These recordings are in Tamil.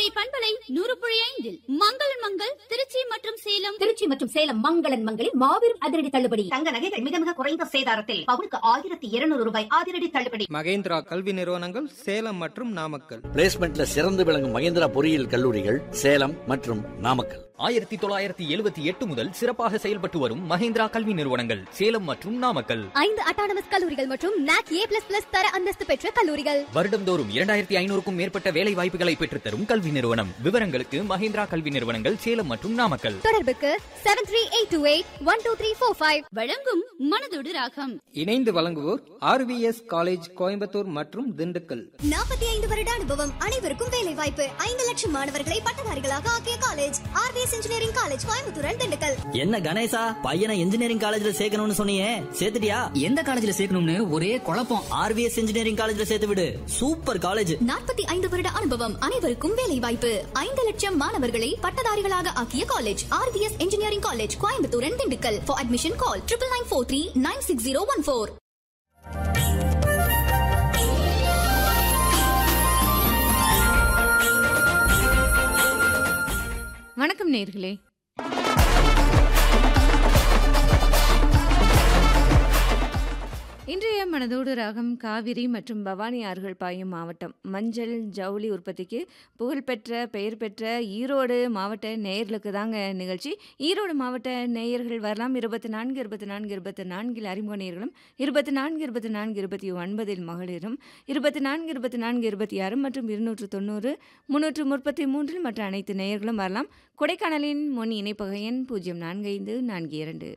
கோடை பண்பலை நூறு புள்ளி ஐந்தில் மங்களன் மங்கள் திருச்சி மற்றும் சேலம் திருச்சி மற்றும் சேலம் மங்களன் மங்களில் மாபெரும் அதிரடி தள்ளுபடி தங்க நகைகள் மிக மிக குறைந்த சேதாரத்தில் பவுனுக்கு ஆயிரத்தி இருநூறு ரூபாய் அதிரடி தள்ளுபடி மகேந்திரா கல்வி நிறுவனங்கள் சேலம் மற்றும் நாமக்கல் பிளேஸ்மெண்ட்ல சிறந்து விளங்கும் மகேந்திரா பொறியியல் கல்லூரிகள் சேலம் மற்றும் நாமக்கல் ஆயிரத்தி தொள்ளாயிரத்தி எழுபத்தி எட்டு முதல் சிறப்பாக செயல்பட்டு வரும் மஹேந்திரா கல்வி நிறுவனங்கள் சேலம் மற்றும் நாமக்கல் ஐந்து அட்டானமஸ் கல்லூரிகள் மற்றும் நாக் ஏ பிளஸ் பிளஸ் தர அந்தஸ்து பெற்ற கல்லூரிகள் வருடம்தோறும் இரண்டாயிரத்தி ஐநூறுக்கும் மேற்பட்ட வேலை வாய்ப்புகளை பெற்றுத்தரும் கல்வி நிறுவனம் விவரங்களுக்கு மஹேந்திரா கல்வி நிறுவனங்கள் சேலம் மற்றும் நாமக்கல் தொடர்புக்கு seven three eight two eight one two three four five வழங்கும் மனதோடு ராகம் இணைந்து வழங்குவோர் ஆர்விஎஸ் காலேஜ் கோயம்புத்தூர் மற்றும் திண்டுக்கல் நாற்பத்தி ஐந்து வருட அனுபவம் அனைவருக்கும் வேலை வாய்ப்பு ஐந்து லட்சம் மாணவர்களை பட்டதாரிகளாக ஆக்கிய college RVS engineering college Coimbatore and Dindigul என்ன கணேசா பையனை இன்ஜினியரிங் காலேஜ்ல சேர்க்கணும்னு சொன்னியே சேர்த்துட்டியா எந்த காலேஜ்ல சேர்க்கணும்னு ஒரே குழப்பம் ஆர்விஎஸ் இன்ஜினியரிங் காலேஜ்ல சேர்த்து விடு சூப்பர் காலேஜ் நாற்பத்தி ஐந்து வருட அனுபவம் அனைவருக்கும் வேலை வாய்ப்பு ஐந்து லட்சம் மாணவர்களை பட்டதாரிகளாக ஆக்கிய college RVS engineering college Coimbatore and Dindigul for admission call triple nine four three nine six zero one four வணக்கம் நேர்களே இன்றைய மனதோடு ராகம் காவிரி மற்றும் பவானி ஆறுகள் பாயும் மாவட்டம் மஞ்சள் ஜவுளி உற்பத்திக்கு புகழ்பெற்ற பெயர் பெற்ற ஈரோடு மாவட்ட நேயர்களுக்கு தாங்க நிகழ்ச்சி ஈரோடு மாவட்ட நேயர்கள் வரலாம் இருபத்தி நான்கு இருபத்தி நான்கு இருபத்தி நான்கில் அறிமுக நேயர்களும் இருபத்தி நான்கு இருபத்தி நான்கு இருபத்தி ஒன்பதில் மகளிரும் இருபத்தி நான்கு இருபத்தி நான்கு இருபத்தி ஆறு மற்றும் இருநூற்று தொண்ணூறு முன்னூற்று முப்பத்தி மூன்றில் மற்ற அனைத்து நேயர்களும் வரலாம் கொடைக்கானலின் முன் இணைப்பக எண் பூஜ்ஜியம் நான்கு ஐந்து நான்கு இரண்டு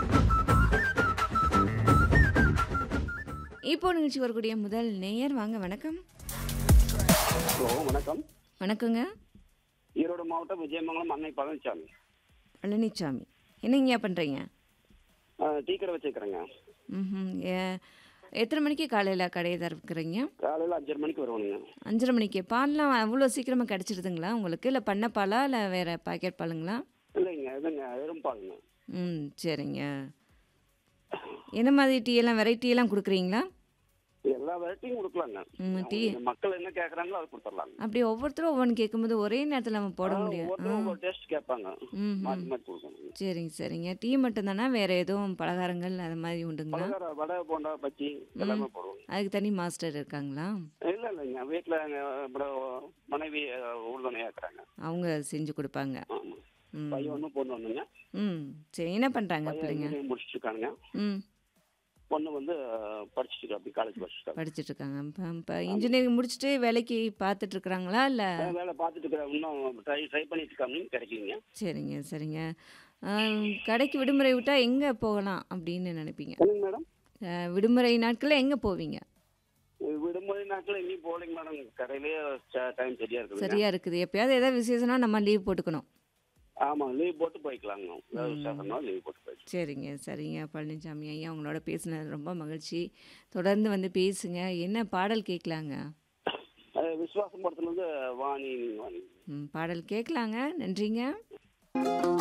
இப்போ நிகழ்ச்சி வரக்கூடிய முதல் நேயர் வாங்க வணக்கம் ஹலோ வணக்கம் வணக்கங்க ஈரோடு மாவட்டம் விஜயமங்கலம் அன்னை பழனிசாமி பழனிசாமி என்னங்கய்யா பண்ணுறீங்க அஹ், டீ கடை வச்சுருக்கிறேங்க ம் எத்தனை மணிக்கு காலையில் கடையை திறக்கிறீங்க காலையில் அஞ்சரை மணிக்கு வருவானுங்க அஞ்சரை மணிக்கு பால்லாம் அவ்வளோ சீக்கிரமாக கிடச்சிடுதுங்களா உங்களுக்கு இல்லை பண்ண பாலா இல்லை வேறு பாக்கெட் பாலுங்களா இல்லைங்க இதுங்க வெறும் பாருங்க ம் சரிங்க என்ன மாதிரி டீ எல்லாம் வெரைட்டி எல்லாம் கொடுக்குறீங்களா எல்லா வெரைட்டியும் கொடுக்கலாங்க ம், டீ அவங்க மக்கள் என்ன கேட்குறாங்களோ அதை கொடுத்துடலாங்க அப்படி ஒவ்வொருத்தரும் ஒவ்வொன்று கேட்கும்போது ஒரே நேரத்தில் நம்ம போட முடியாது ஒவ்வொருத்தரும் ஒவ்வொரு டேஸ்ட் கேட்பாங்க ம் மாற்றி மாற்றி கொடுக்கணும் சரிங்க சரிங்க டீ மட்டும் தானே வேறு எதுவும் பலகாரங்கள் அது மாதிரி உண்டுங்களா பலகார வடை போண்டா பச்சி எல்லாமே போடுவோம் அதுக்கு தனி மாஸ்டர் இருக்காங்களா இல்லை இல்லைங்க வீட்டில் மனைவி அஹ், உறுதுணையா இருக்கிறாங்க அவங்க செஞ்சு கொடுப்பாங்க ஆமாம் ம் பையன் ஒன்று பொண்ணு ஒன்றுங்க ம் சரி என்ன பண்ணுறாங்க பையன் பிள்ளைங்க engineering முடிச்சிட்டு இருக்காங்க ம் பொண்ணு வந்து அஹ், படிச்சிட்டு இருக்கா அப்படி காலேஜ் படிச்சுட்டு படிச்சுட்டு இருக்காங்க இப்போ இப்போ இன்ஜினியரிங் முடிச்சுட்டு வேலைக்கு பார்த்துட்டு இருக்கிறாங்களா இல்லை அஹ் வேலை பார்த்துட்டு இருக்கிறேன் இன்னும் ட்ரை ட்ரை பண்ணிட்டு இருக்காங்க கிடைக்குங்க சரிங்க சரிங்க ஆம், கடைக்கு விடுமுறை விட்டால் எங்கே போகலாம் அப்படின்னு நினைப்பீங்க என்னங்க மேடம் அஹ், விடுமுறை நாட்களில் எங்கே போவீங்க விடுமுறை நாட்கள் எங்கேயும் போகலைங்க மேடம் கடையிலேயே டைம் சரியா இருக்குது சரியா இருக்குது எப்பயாவது ஏதாவது விசேஷம்னா நம்ம லீவ் போட்டுக்கணும் ஆமாம் லீவ் போட்டு போய்க்கலாங்க ஏதாவது விசேஷம்னா லீவ் போட்டு போய்க்கலாம் சரிங்க சரிங்க பழனிசாமி ஐயா உங்களோட பேசினது ரொம்ப மகிழ்ச்சி தொடர்ந்து வந்து பேசுங்க என்ன பாடல் கேட்கலாங்க அது விசுவாசம் படத்துல இருந்து வாணி வாணி ம், பாடல் கேட்கலாங்க நன்றிங்க